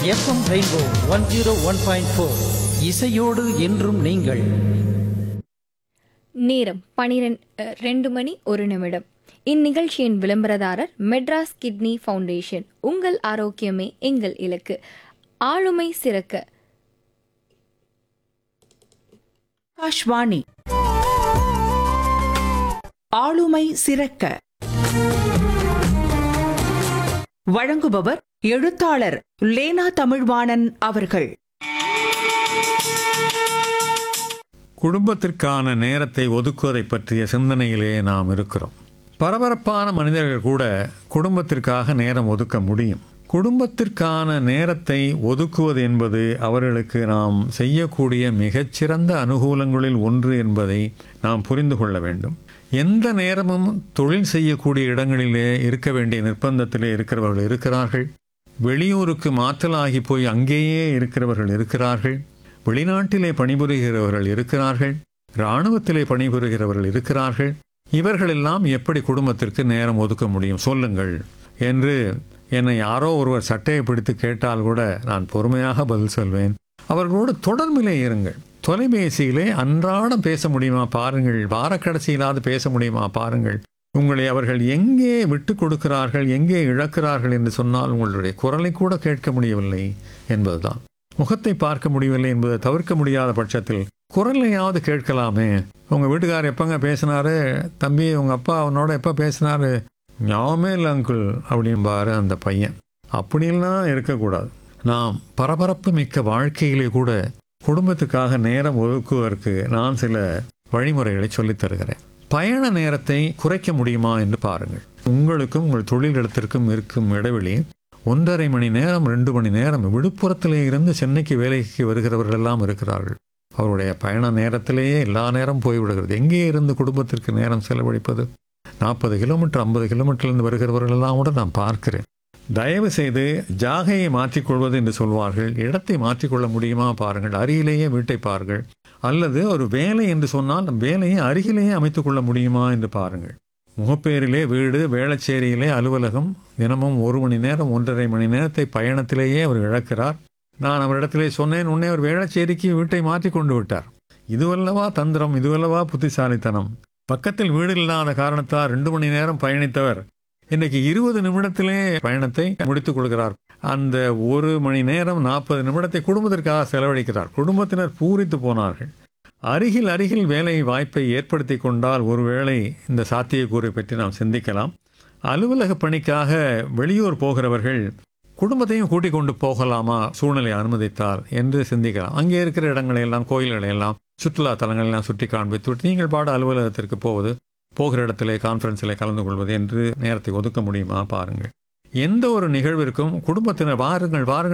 FM rainbow one zero one point four இசையோடு என்றும் நீங்கள் நேரம் பனிரெண்டு ரெண்டு மணி ஒரு நிமிடம் இந்நிகழ்ச்சியின் விளம்பரதாரர் மெட்ராஸ் கிட்னி ஃபவுண்டேஷன் உங்கள் ஆரோக்கியமே எங்கள் இலக்கு ஆளுமை சிறக்க ஆகாஷ்வாணி ஆளுமை சிறக்க வழங்குபவர் எழுத்தாளர் லேனா தமிழ்வாணன் அவர்கள் குடும்பத்திற்கான நேரத்தை ஒதுக்குவதை பற்றிய சிந்தனையிலே நாம் இருக்கிறோம் பரபரப்பான மனிதர்கள் கூட குடும்பத்திற்காக நேரம் ஒதுக்க முடியும் குடும்பத்திற்கான நேரத்தை ஒதுக்குவது என்பது அவர்களுக்கு நாம் செய்யக்கூடிய மிகச்சிறந்த அனுகூலங்களில் ஒன்று என்பதை நாம் புரிந்து கொள்ள வேண்டும் எந்த நேரமும் தொழில் செய்யக்கூடிய இடங்களிலே இருக்க வேண்டிய நிர்பந்தத்திலே இருக்கிறவர்கள் இருக்கிறார்கள் வெளியூருக்கு மாற்றலாகி போய் அங்கேயே இருக்கிறவர்கள் இருக்கிறார்கள் வெளிநாட்டிலே பணிபுரிகிறவர்கள் இருக்கிறார்கள் இராணுவத்திலே பணிபுரிகிறவர்கள் இருக்கிறார்கள் இவர்களெல்லாம் எப்படி குடும்பத்திற்கு நேரம் ஒதுக்க முடியும் சொல்லுங்கள் என்று என்னை யாரோ ஒருவர் சட்டையை பிடித்து கேட்டால் கூட நான் பொறுமையாக பதில் சொல்வேன் அவர்களோடு தொடர்பிலே இருங்கள் தொலைபேசியிலே அன்றாடம் பேச முடியுமா பாருங்கள் வாரக்கடைசியிலாவது பேச முடியுமா பாருங்கள் உங்களை அவர்கள் எங்கே விட்டு கொடுக்கிறார்கள் எங்கே இழக்கிறார்கள் என்று சொன்னால் உங்களுடைய குரலை கூட கேட்க முடியவில்லை என்பதுதான் முகத்தை பார்க்க முடியவில்லை என்பதை தவிர்க்க முடியாத பட்சத்தில் குரலையாவது கேட்கலாமே உங்க வீட்டுக்காரர் எப்பங்க பேசினாரு தம்பி உங்க அப்பா அவனோட எப்ப பேசினாரு ஞாபகமே இல்லை அங்குள் அப்படிம்பாரு அந்த பையன் அப்படிலாம் இருக்கக்கூடாது நாம் பரபரப்பு மிக்க வாழ்க்கையிலே கூட குடும்பத்துக்காக நேரம் ஒதுக்குவதற்கு நான் சில வழிமுறைகளை சொல்லித் தருகிறேன் பயண நேரத்தை குறைக்க முடியுமா என்று பாருங்கள் உங்களுக்கும் உங்கள் தொழிலிடத்திற்கும் இருக்கும் இடைவெளி ஒன்றரை மணி நேரம் ரெண்டு மணி நேரம் விழுப்புரத்திலே இருந்து சென்னைக்கு வேலைக்கு வருகிறவர்கள் எல்லாம் இருக்கிறார்கள் அவருடைய பயண நேரத்திலேயே எல்லா நேரம் போய்விடுகிறது எங்கே இருந்து குடும்பத்திற்கு நேரம் செலவழிப்பது நாற்பது கிலோமீட்டர் ஐம்பது கிலோமீட்டர்லேருந்து வருகிறவர்களெல்லாம் கூட நான் பார்க்கிறேன் தயவு செய்து ஜாகையை மாற்றிக்கொள்வது என்று சொல்வார்கள் இடத்தை மாற்றிக்கொள்ள முடியுமா பாருங்கள் அருகிலேயே வீட்டை பாருங்கள் அல்லது ஒரு வேலை என்று சொன்னால் வேலையை அருகிலேயே அமைத்துக் கொள்ள முடியுமா என்று பாருங்கள் முகப்பேரிலே வீடு வேளச்சேரியிலே அலுவலகம் தினமும் ஒரு மணி நேரம் ஒன்றரை மணி நேரத்தை பயணத்திலேயே அவர் இழக்கிறார் நான் அவரிடத்திலே சொன்னேன் உன்னை அவர் வேளச்சேரிக்கு வீட்டை மாற்றி கொண்டு விட்டார் இதுவல்லவா தந்திரம் இதுவல்லவா புத்திசாலித்தனம் பக்கத்தில் வீடு இல்லாத காரணத்தால் ரெண்டு மணி நேரம் பயணித்தவர் இன்னைக்கு இருபது நிமிடத்திலே பயணத்தை முடித்துக் கொள்கிறார் அந்த ஒரு மணி நேரம் நாற்பது நிமிடத்தை குடும்பத்திற்காக செலவழிக்கிறார் குடும்பத்தினர் பூரித்து போனார்கள் அருகில் அருகில் வேலை வாய்ப்பை ஏற்படுத்தி கொண்டால் ஒருவேளை இந்த சாத்தியக்கூறை பற்றி நாம் சிந்திக்கலாம் அலுவலக பணிக்காக வெளியூர் போகிறவர்கள் குடும்பத்தையும் கூட்டிக் கொண்டு போகலாமா சூழ்நிலை அனுமதித்தால் என்று சிந்திக்கலாம் அங்கே இருக்கிற இடங்களை எல்லாம் கோயில்களை எல்லாம் சுற்றுலா தலங்களை எல்லாம் சுற்றி காண்பித்து விட்டு நீங்கள் பாட அலுவலகத்திற்கு போவது போகிற இடத்திலே கான்ஃபரன்ஸில் கலந்து கொள்வது என்று நேரத்தை ஒதுக்க முடியுமா பாருங்கள் எந்த ஒரு நிகழ்விற்கும் குடும்பத்தினர் வாருங்கள் வாருங்கள்